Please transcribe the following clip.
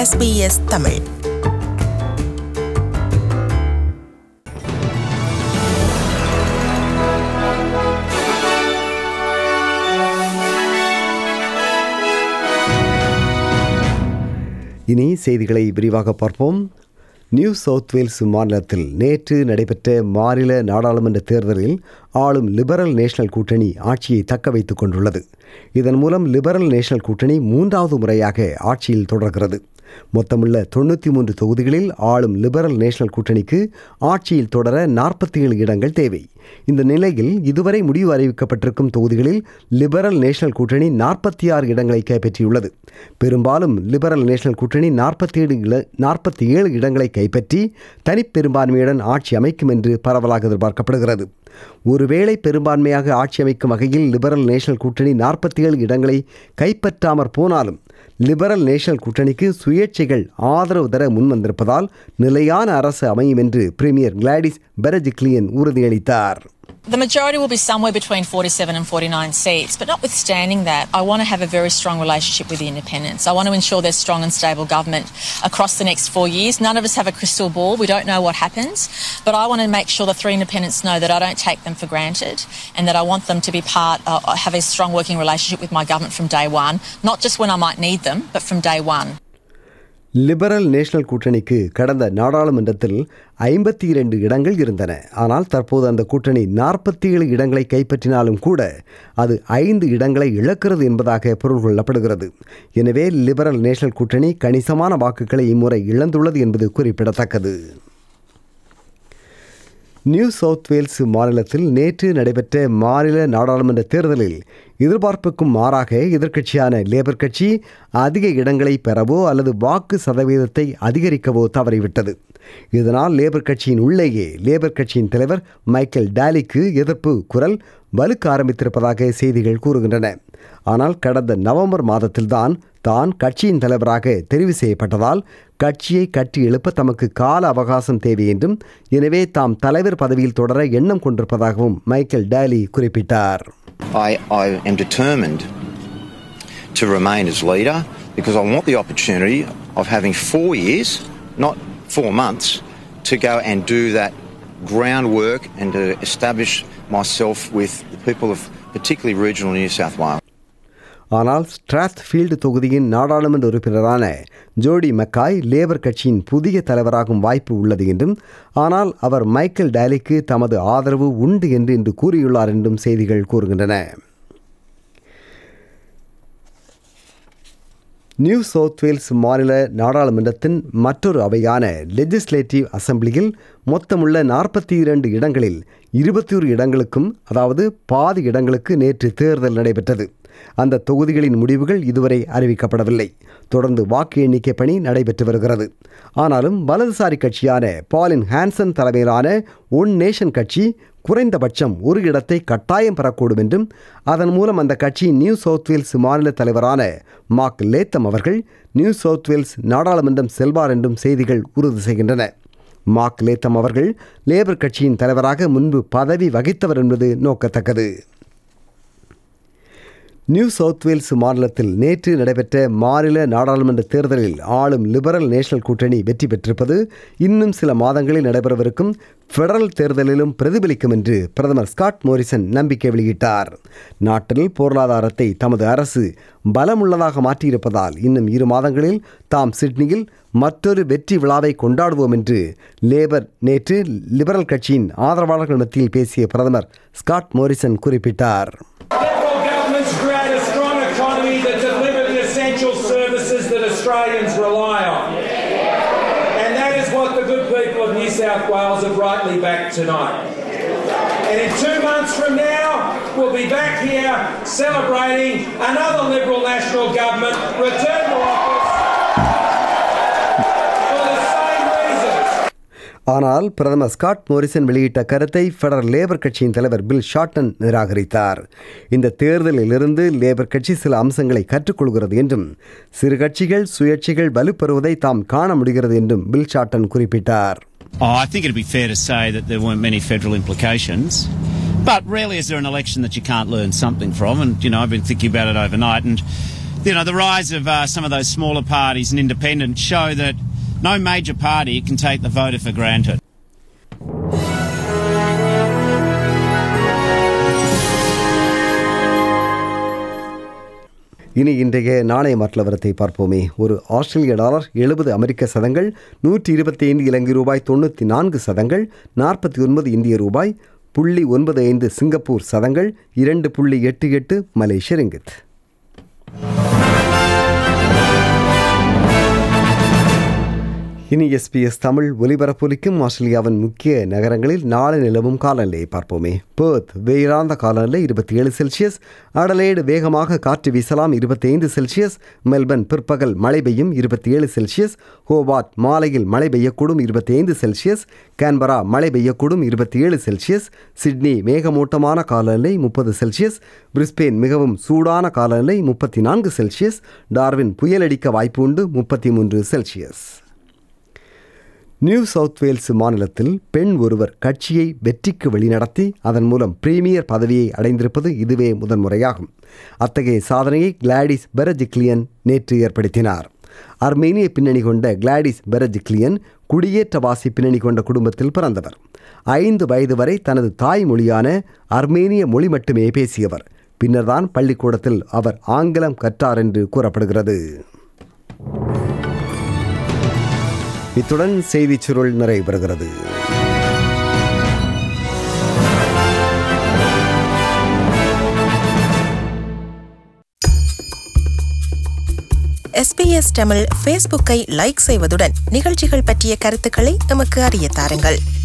SBS Tamil இனி செய்திகளை விரிவாக பார்ப்போம் நியூ சவுத் வேல்ஸ் மாநிலத்தில் நேற்று நடைபெற்ற மாநில நாடாளுமன்ற தேர்தலில் ஆளும் லிபரல் நேஷனல் கூட்டணி ஆட்சியை தக்க வைத்துக் கொண்டுள்ளது இதன் மூலம் லிபரல் நேஷனல் கூட்டணி மூன்றாவது முறையாக ஆட்சியில் தொடர்கிறது மொத்தமுள்ள தொண்ணூற்றி மூன்று தொகுதிகளில் ஆளும் லிபரல் நேஷனல் கூட்டணிக்கு ஆட்சியில் தொடர நாற்பத்தி ஏழு இடங்கள் தேவை இந்த நிலையில் இதுவரை முடிவு அறிவிக்கப்பட்டிருக்கும் தொகுதிகளில் லிபரல் நேஷனல் கூட்டணி நாற்பத்தி ஆறு இடங்களை கைப்பற்றியுள்ளது பெரும்பாலும் லிபரல் நேஷனல் கூட்டணி நாற்பத்தி ஏழு இல நாற்பத்தி ஏழு இடங்களை கைப்பற்றி தனிப்பெரும்பான்மையுடன் ஆட்சி அமைக்கும் என்று பரவலாக எதிர்பார்க்கப்படுகிறது ஒருவேளை பெரும்பான்மையாக ஆட்சி அமைக்கும் வகையில் லிபரல் நேஷனல் கூட்டணி நாற்பத்தி ஏழு இடங்களை கைப்பற்றாமற் போனாலும் லிபரல் நேஷனல் கூட்டணிக்கு சுயேட்சைகள் ஆதரவு தர முன்வந்திருப்பதால் நிலையான அரசு அமையும் என்று பிரீமியர் கிளாடிஸ் பெரஜிக்லியன் உறுதியளித்தார் The majority will be somewhere between 47 and 49 seats, but notwithstanding that, I want to have a very strong relationship with the independents. I want to ensure there's strong and stable government across the next four years. None of us have a crystal ball. We don't know what happens, but I want to make sure the three independents know that I don't take them for granted and that I want them to be part, uh, have a strong working relationship with my government from day one, not just when I might need them, but from day one. Liberal National கூட்டணிக்கு கடந்த நாடாளுமன்றத்தில் ஐம்பத்தி இரண்டு இடங்கள் இருந்தன ஆனால் தற்போது அந்த கூட்டணி நாற்பத்தி ஏழு இடங்களை கைப்பற்றினாலும் கூட அது ஐந்து இடங்களை இழக்கிறது என்பதாக பொருள் கொள்ளப்படுகிறது எனவே லிபரல் நேஷனல் கூட்டணி கணிசமான வாக்குகளை இம்முறை இழந்துள்ளது என்பது குறிப்பிடத்தக்கது நியூ சவுத் வேல்ஸ் மாநிலத்தில் நேற்று நடைபெற்ற மாநில நாடாளுமன்ற தேர்தலில் எதிர்பார்ப்புக்கும் மாறாக எதிர்க்கட்சியான லேபர் கட்சி அதிக இடங்களை பெறவோ அல்லது வாக்கு சதவீதத்தை அதிகரிக்கவோ தவறிவிட்டது இதனால் லேபர் கட்சியின் உள்ளேயே லேபர் கட்சியின் தலைவர் மைக்கேல் டாலிக்கு எதிர்ப்பு குரல் வலுக்க ஆரம்பித்திருப்பதாக செய்திகள் கூறுகின்றன ஆனால் கடந்த நவம்பர் மாதத்தில்தான் தான் கட்சியின் தலைவராக தெரிவு செய்யப்பட்டதால் கட்சியை கட்டி எழுப்ப தமக்கு கால அவகாசம் தேவை என்றும் எனவே தாம் தலைவர் பதவியில் தொடர எண்ணம் கொண்டிருப்பதாகவும் மைக்கேல் டாலி குறிப்பிட்டார் I, I am determined to remain as leader because I want the opportunity of having four years, not four months, to go and do that groundwork and to establish myself with the people of particularly regional New South Wales. ஆனால் ஸ்ட்ராத்ஃபீல்டு தொகுதியின் நாடாளுமன்ற உறுப்பினரான ஜோடி McCoy labour கட்சியின் புதிய தலைவராகும் வாய்ப்பு உள்ளது என்றும் ஆனால் அவர் மைக்கேல் டாலிக்கு தமது ஆதரவு உண்டு என்று இன்று கூறியுள்ளார் என்றும் செய்திகள் கூறுகின்றன நியூ சவுத் வேல்ஸ் மாநில நாடாளுமன்றத்தின் மற்றொரு அவையான லெஜிஸ்லேட்டிவ் அசம்பிளியில் மொத்தமுள்ள நாற்பத்தி இரண்டு இடங்களில் இருபத்தி ஒரு இடங்களுக்கும் அதாவது பாதி இடங்களுக்கு நேற்று தேர்தல் நடைபெற்றது அந்த தொகுதிகளின் முடிவுகள் இதுவரை அறிவிக்கப்படவில்லை தொடர்ந்து வாக்கு எண்ணிக்கை பணி நடைபெற்று வருகிறது ஆனாலும் வலதுசாரி கட்சியான பாலின் ஹான்சன் தலைமையிலான ஒன் நேஷன் கட்சி குறைந்தபட்சம் ஒரு இடத்தை கட்டாயம் பெறக்கூடும் என்றும் அதன் மூலம் அந்த கட்சியின் நியூ சவுத் வேல்ஸ் மாநில தலைவரான மார்க் லேத்தம் அவர்கள் நியூ சவுத் வேல்ஸ் நாடாளுமன்றம் செல்வார் என்றும் செய்திகள் உறுதி செய்கின்றன மார்க் லேத்தம் அவர்கள் லேபர் கட்சியின் தலைவராக முன்பு பதவி வகித்தவர் என்பது நோக்கத்தக்கது நியூ சவுத் வேல்ஸ் மாநிலத்தில் நேற்று நடைபெற்ற மாநில நாடாளுமன்ற தேர்தலில் ஆளும் லிபரல் நேஷனல் கூட்டணி வெற்றி பெற்றிருப்பது இன்னும் சில மாதங்களில் நடைபெறவிருக்கும் ஃபெடரல் தேர்தலிலும் பிரதிபலிக்கும் என்று பிரதமர் ஸ்காட் மோரிசன் நம்பிக்கை வெளியிட்டார் நாட்டில் பொருளாதாரத்தை தமது அரசு பலமுள்ளதாக மாற்றியிருப்பதால் இன்னும் இரு மாதங்களில் தாம் சிட்னியில் மற்றொரு வெற்றி விழாவை கொண்டாடுவோம் என்று லேபர் நேற்று லிபரல் கட்சியின் ஆதரவாளர்கள் மத்தியில் பேசிய பிரதமர் ஸ்காட் மோரிசன் குறிப்பிட்டார் Federal governments create a strong economy that deliver the essential services that Australians rely on. And that is what the good people of New South Wales have rightly backed tonight. And in two months from now, we'll be back here celebrating another Liberal National Government return to office for the same reasons. ஆனால் பிரதமர் Scott Morrison வெளியிட்ட கருத்தை federal labour கட்சியின் தலைவர் bill shorten நிராகரித்தார் இந்த தேர்தலிலிருந்து labour கட்சி சில அம்சங்களை கற்றுக்கொள்கிறது என்றும் சிறு கட்சிகள் சுயேட்சைகள் வலுப்பெறுவதை தாம் காண முடிகிறது என்றும் பில் ஷார்டன் குறிப்பிட்டார் Oh, I think it'd be fair to say that there weren't many federal implications. But rarely is there an election that you can't learn something from. And, you know, I've been thinking about it overnight. And you know, the rise of uh, some of those smaller parties and independents show that no major party can take the voter for granted. இனி இன்றைய நாணய மாற்றவரத்தை பார்ப்போமே ஒரு ஆஸ்திரேலிய dollar எழுபது அமெரிக்க சதங்கள் நூற்றி இருபத்தி ஐந்து இலங்கை ரூபாய் தொண்ணூற்றி நான்கு சதங்கள் நாற்பத்தி ஒன்பது இந்திய ரூபாய் புள்ளி ஒன்பது ஐந்து சிங்கப்பூர் சதங்கள் இரண்டு புள்ளி எட்டு எட்டு மலேசிய ரிங்கித் இனி எஸ்பிஎஸ் தமிழ் ஒலிபரப்பொலிக்கும் ஆஸ்திரேலியாவின் முக்கிய நகரங்களில் நாளை நிலவும் காலநிலையை பார்ப்போமே பேர்த் வெயிலார்ந்த காலநிலை இருபத்தி ஏழு செல்சியஸ் அடலேடு வேகமாக காற்று வீசலாம் இருபத்தி ஐந்து செல்சியஸ் மெல்பர்ன் பிற்பகல் மழை பெய்யும் இருபத்தி ஏழு செல்சியஸ் ஹோபார்ட் மாலையில் மழை பெய்யக்கூடும் இருபத்தி ஐந்து செல்சியஸ் கேன்பரா மழை பெய்யக்கூடும் இருபத்தி ஏழு செல்சியஸ் சிட்னி மேகமூட்டமான காலநிலை முப்பது செல்சியஸ் பிரிஸ்பெயின் மிகவும் சூடான காலநிலை முப்பத்தி நான்கு செல்சியஸ் டார்வின் புயலடிக்க வாய்ப்பு உண்டு முப்பத்தி மூன்று செல்சியஸ் நியூ சவுத் வேல்ஸ் மாநிலத்தில் பெண் ஒருவர் கட்சியை வெற்றிக்கு வழிநடத்தி அதன் மூலம் பிரீமியர் பதவியை அடைந்திருப்பது இதுவே முதன்முறையாகும் அத்தகைய சாதனையை கிளாடிஸ் பெரஜிக்லியன் நேற்று ஏற்படுத்தினார் அர்மேனிய பின்னணி கொண்ட கிளாடிஸ் பெரஜிக்லியன் குடியேற்றவாசி பின்னணி கொண்ட குடும்பத்தில் பிறந்தவர் ஐந்து வயது வரை தனது தாய்மொழியான அர்மேனிய மொழி மட்டுமே பேசியவர் பின்னர்தான் பள்ளிக்கூடத்தில் அவர் ஆங்கிலம் கற்றார் என்று கூறப்படுகிறது இத்துடன் செய்திச் சுருள் நிறைவு எஸ்பிஎஸ் தமிழ் ஃபேஸ்புக்கை லைக் செய்வதுடன் நிகழ்ச்சிகள் பற்றிய கருத்துக்களை எமக்கு அறிய தாருங்கள்